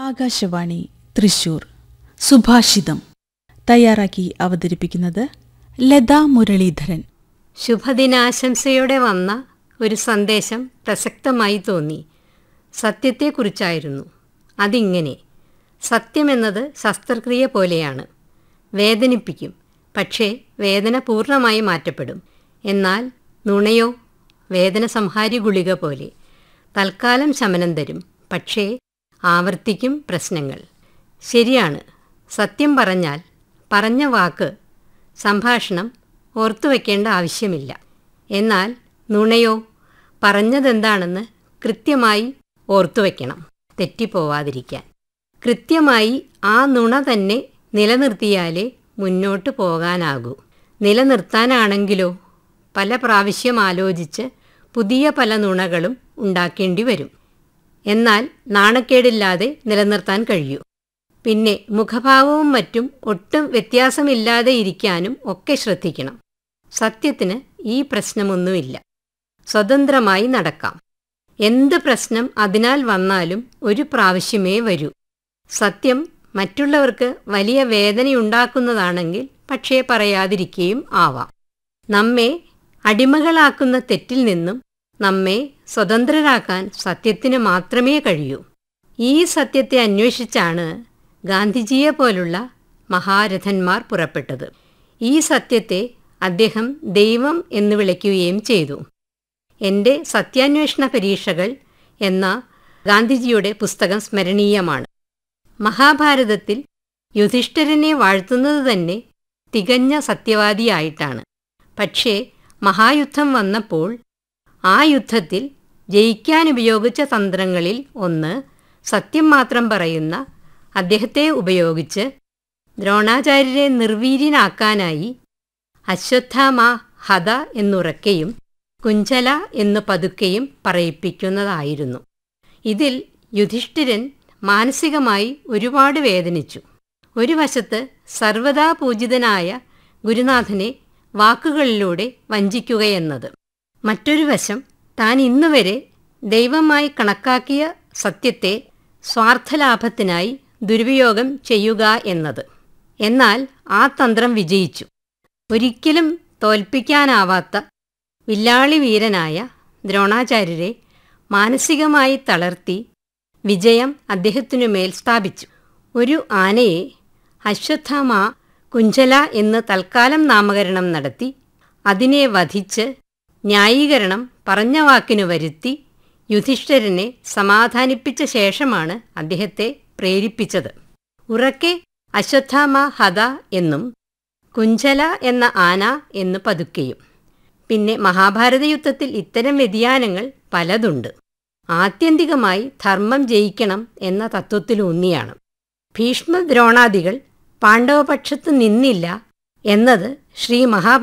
ആകാശവാണി തൃശൂർ സുഭാഷിതം തയ്യാറാക്കി അവതരിപ്പിക്കുന്നത് ലതാ മുരളീധരൻ ശുഭദിനാശംസയോടെ വന്ന ഒരു സന്ദേശം പ്രസക്തമായി തോന്നി സത്യത്തെക്കുറിച്ചായിരുന്നു അതിങ്ങനെ സത്യമെന്നത് ശസ്ത്രക്രിയ പോലെയാണ് വേദനിപ്പിക്കും പക്ഷേ വേദന പൂർണ്ണമായി മാറ്റപ്പെടും എന്നാൽ നുണയോ വേദന സംഹാരി ഗുളിക പോലെ തൽക്കാലം ശമനം തരും പക്ഷേ ആവർത്തിക്കും പ്രശ്നങ്ങൾ ശരിയാണ് സത്യം പറഞ്ഞാൽ പറഞ്ഞ വാക്ക് സംഭാഷണം ഓർത്തുവെക്കേണ്ട ആവശ്യമില്ല എന്നാൽ നുണയോ പറഞ്ഞതെന്താണെന്ന് കൃത്യമായി ഓർത്തുവെക്കണം തെറ്റിപ്പോവാതിരിക്കാൻ കൃത്യമായി ആ നുണ തന്നെ നിലനിർത്തിയാലേ മുന്നോട്ട് പോകാനാകൂ നിലനിർത്താനാണെങ്കിലോ പല പ്രാവശ്യം ആലോചിച്ച് പുതിയ പല നുണകളും ഉണ്ടാക്കേണ്ടി വരും എന്നാൽ നാണക്കേടില്ലാതെ നിലനിർത്താൻ കഴിയൂ പിന്നെ മുഖഭാവവും മറ്റും ഒട്ടും വ്യത്യാസമില്ലാതെ ഇരിക്കാനും ഒക്കെ ശ്രദ്ധിക്കണം സത്യത്തിന് ഈ പ്രശ്നമൊന്നുമില്ല സ്വതന്ത്രമായി നടക്കാം എന്ത് പ്രശ്നം അതിനാൽ വന്നാലും ഒരു പ്രാവശ്യമേ വരൂ സത്യം മറ്റുള്ളവർക്ക് വലിയ വേദനയുണ്ടാക്കുന്നതാണെങ്കിൽ പക്ഷേ പറയാതിരിക്കുകയും ആവാം നമ്മെ അടിമകളാക്കുന്ന തെറ്റിൽ നിന്നും നമ്മെ സ്വതന്ത്രരാക്കാൻ സത്യത്തിന് മാത്രമേ കഴിയൂ ഈ സത്യത്തെ അന്വേഷിച്ചാണ് ഗാന്ധിജിയെ പോലുള്ള മഹാരഥന്മാർ പുറപ്പെട്ടത് ഈ സത്യത്തെ അദ്ദേഹം ദൈവം എന്ന് വിളിക്കുകയും ചെയ്തു എൻ്റെ സത്യാന്വേഷണ പരീക്ഷകൾ എന്ന ഗാന്ധിജിയുടെ പുസ്തകം സ്മരണീയമാണ് മഹാഭാരതത്തിൽ യുധിഷ്ഠിരനെ വാഴ്ത്തുന്നത് തന്നെ തികഞ്ഞ സത്യവാദിയായിട്ടാണ് പക്ഷേ മഹായുദ്ധം വന്നപ്പോൾ ആ യുദ്ധത്തിൽ ജയിക്കാൻ ഉപയോഗിച്ച തന്ത്രങ്ങളിൽ ഒന്ന് സത്യം മാത്രം പറയുന്ന അദ്ദേഹത്തെ ഉപയോഗിച്ച് ദ്രോണാചാര്യരെ നിർവീര്യനാക്കാനായി അശ്വത്ഥാമ ഹത എന്നുറക്കെയും കുഞ്ചല എന്നു പതുക്കെയും പറയിപ്പിക്കുന്നതായിരുന്നു ഇതിൽ യുധിഷ്ഠിരൻ മാനസികമായി ഒരുപാട് വേദനിച്ചു ഒരു വശത്ത് സർവദാ പൂജിതനായ ഗുരുനാഥനെ വാക്കുകളിലൂടെ വഞ്ചിക്കുകയെന്നത് മറ്റൊരു വശം താൻ ഇന്നുവരെ ദൈവമായി കണക്കാക്കിയ സത്യത്തെ സ്വാർത്ഥലാഭത്തിനായി ദുരുപയോഗം ചെയ്യുക എന്നത് എന്നാൽ ആ തന്ത്രം വിജയിച്ചു ഒരിക്കലും തോൽപ്പിക്കാനാവാത്ത വില്ലാളി വീരനായ ദ്രോണാചാര്യരെ മാനസികമായി തളർത്തി വിജയം അദ്ദേഹത്തിനുമേൽ സ്ഥാപിച്ചു ഒരു ആനയെ അശ്വത്ഥാമ കുഞ്ചല എന്ന് തൽക്കാലം നാമകരണം നടത്തി അതിനെ വധിച്ച് ന്യായീകരണം പറഞ്ഞ വാക്കിനു വരുത്തി യുധിഷ്ഠിരനെ സമാധാനിപ്പിച്ച ശേഷമാണ് അദ്ദേഹത്തെ പ്രേരിപ്പിച്ചത് ഉറക്കെ അശ്വത്ഥാമ ഹത എന്നും കുഞ്ചല എന്ന ആന എന്ന് പതുക്കെയും പിന്നെ മഹാഭാരത യുദ്ധത്തിൽ ഇത്തരം വ്യതിയാനങ്ങൾ പലതുണ്ട് ആത്യന്തികമായി ധർമ്മം ജയിക്കണം എന്ന തത്വത്തിലൂന്നിയാണ് ഭീഷ്മ ദ്രോണാദികൾ പാണ്ഡവപക്ഷത്ത് നിന്നില്ല എന്നത് ശ്രീ മഹാ